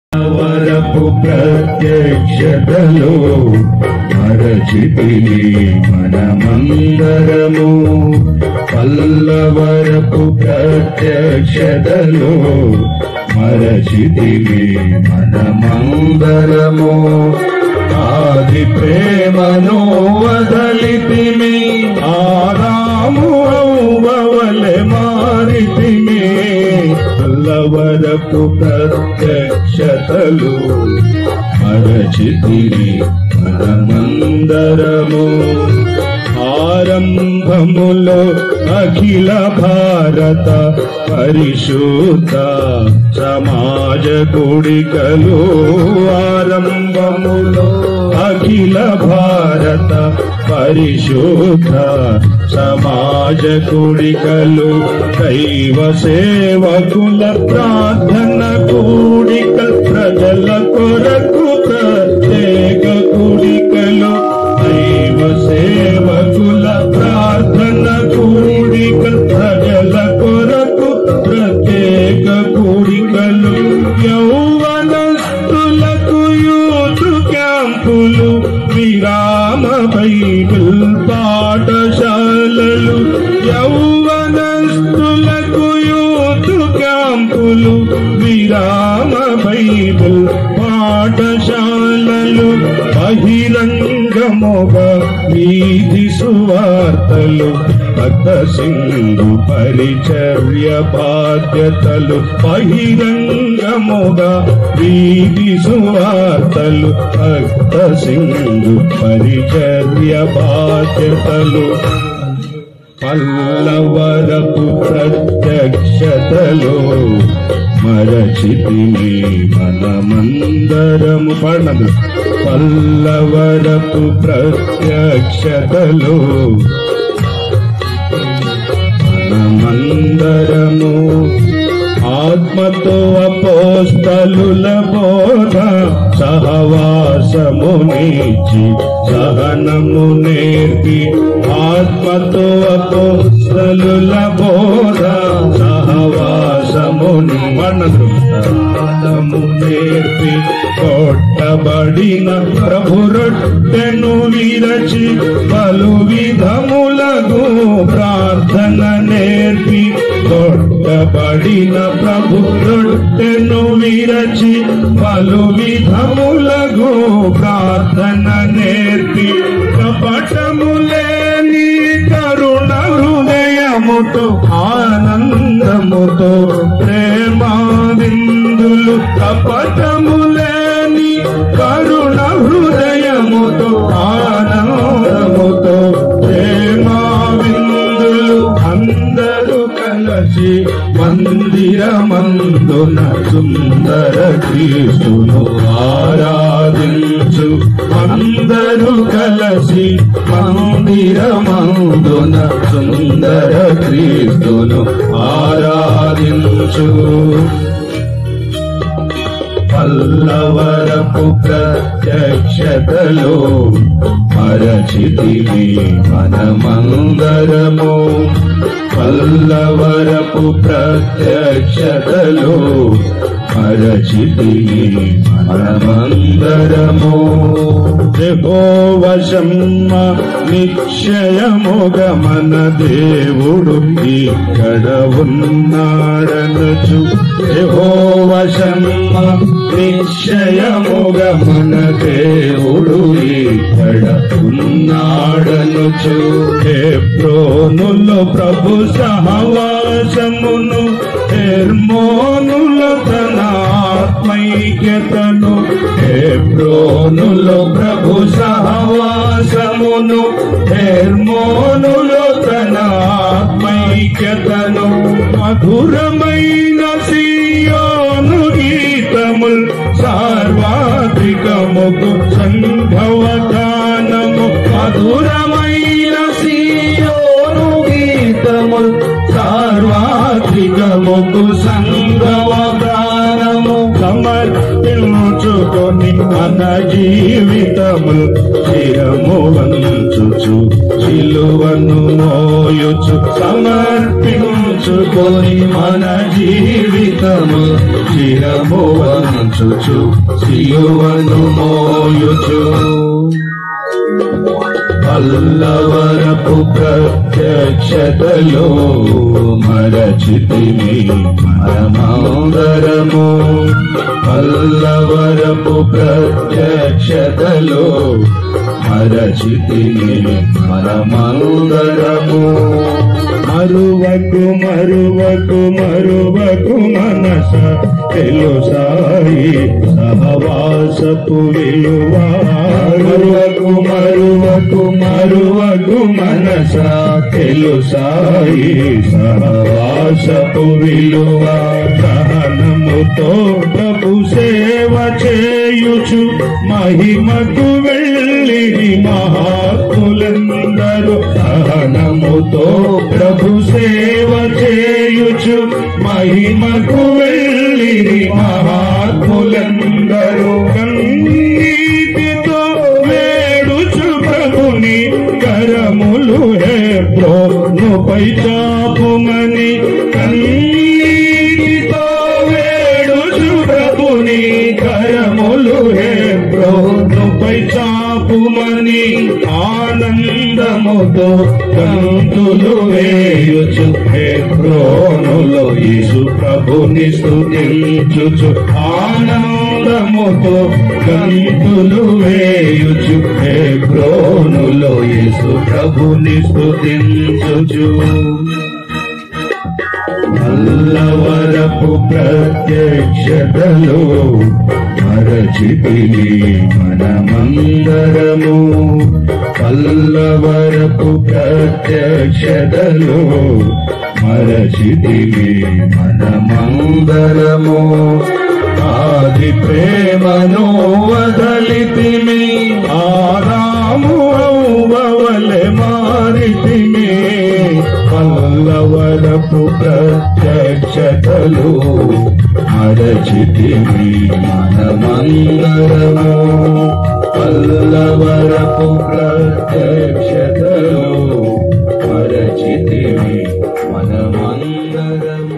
వరపు ప్రత్యక్షతలో మరచితిని మనమందరము పల్లవరపు ప్రత్యక్షతలో మరచితిని మనమందరము ఆది ప్రేమను వదలితిమి ఆరాము వవలె మారితిమి పల్లవరపు ప్రత్యక్షతలు మరచితిని మనమందరము ఆరంభములో అఖిల భారత పరిశుద్ధ సమాజ గుడికలు ఆరంభములో అఖిల భారత పరిశుద్ధ సమాజ గుడికలు దైవ సేవకుల ప్రార్థన కూడిక ప్రజల కొరకు ప్రత్యేక కూడికలు దైవ సేవకుల ప్రార్థన కూడిక ప్రజల కొరకు ప్రత్యేక కూడికలు యౌవనస్తులకు యూత్ క్యాంపులు విరామ బైబిల్ పాఠశాలలు యౌవనస్తులకు యూత్ క్యాంపులు విరామ బైబిల్ పాఠశాలలు బహిరంగముగా వీధి సువార్తలు భక్త సింధు పరిచర్య బాధ్యతలు బహిరంగముగా వీధి సువార్తలు భక్త సింధు పరిచర్య బాధ్యతలు పల్లవరపు ప్రత్యక్షతలో మరచితిని మనమందరము పడదు పల్లవరపు ప్రత్యక్షతలో మనమందరము ఆత్మతో అపోస్తలుల బోధ సహవాసము నేర్చి సహనము నేర్పి ఆత్మతో అపోస్తలుల బోధ సహవాసము మనసు సహనము నేర్పి కొట్టబడిన ప్రభు రొట్టెను విరచి పలు విధములకు ప్రార్థన నేర్పి కొట్టబడిన ప్రభు రొట్టెను విరచి పలు విధములకు ప్రార్థన నేర్పి కపటములేని కరుణ హృదయముతో ఆనందముతో ప్రేమా విందులు కపటములేని కరుణ హృదయముతో ఆనందముతో ప్రేమా విందులు అందరూ కలసి మందిరమందున సుందర క్రీస్తును ఆరాధించు అందరూ కలసి మందిరమందున సుందర క్రీస్తును ఆరాధించు పల్లవరపు ప్రత్యక్షతలో మరచితివి మనమందరము పల్లవరపు ప్రత్యక్షతలో మరచితివి మనమందరము వశమ్మ నిశ్చయముగ మన దేవుడు ఇక్కడ ఉన్నాడనచు వశమ్మ నిశ్చయముగ మన దేవుడు ఇక్కడ ఉన్నాడనుచు ప్రోనులు ప్రభు సహవాసమును హెర్మోనులు తన ఆత్మైక్యతను హెబ్రోనులో ప్రభు సహవాసమును హెర్మోనులో తన ఆత్మైక్యతను మధురమైన సియోను గీతముల్ సార్వాత్రికముకు సంభవగానము మధురమైన సియోను గీతముల్ సార్వాత్రికముకు సంగవగానము సమర్పించుకొని మన జీవితములు స్థిరము వంచుచు సిలువను మోయుచు సమర్పించుకొని మన జీవితము స్థిరము వంచుచు సిలువను మోయుచు పల్లవరపు ప్రత్యక్షతలో మరచితిమి మనమందరము పల్లవరపు ప్రత్యక్షతలో మరచితిమి మనమందరము మరువకు మరువకు మరువకు మనస తెలుసాయి సహవాసపు విలువ మరువకు మరువకు మరువకు మనస తెలుసాయి సహవాసపు విలువ సహనముతో ప్రభు సేవ చేయుచు మహిమకు వెళ్ళి మహాత్ములందరూ సహనముతో ప్రభు సేవ చేయుచు మహిమకు వెళ్ళి మహాత్ములందరూ కన్నీటితో వేడుచు ప్రభుని కరములు హెబ్రోనుపై చాపుమని కన్నీటితో వేడుచు ప్రభుని కరములు హెబ్రోనుపై చాపుమని ఆనందముతో కంతులు వేయుచు హెబ్రోనులో యేసు ప్రభుని స్తుతించుచు ఆనందముతో కంతులు వేయుచు హెబ్రోనులో యేసు ప్రభుని స్తుతించుచు నల్లవరపు ప్రత్యక్షతలో మరచితిని మనమందరము పల్లవరపు ప్రత్యక్షతలో మరచితిని మనమందరము ఆది ప్రేమను వదలితిమి ఆరాము అవ్వవలె మారితిమి పల్లవరపు ప్రత్యక్షతలు మరచితిమి మనమందరము పల్లవరపు ప్రత్యక్షతలు మరచితిమి మనమందరము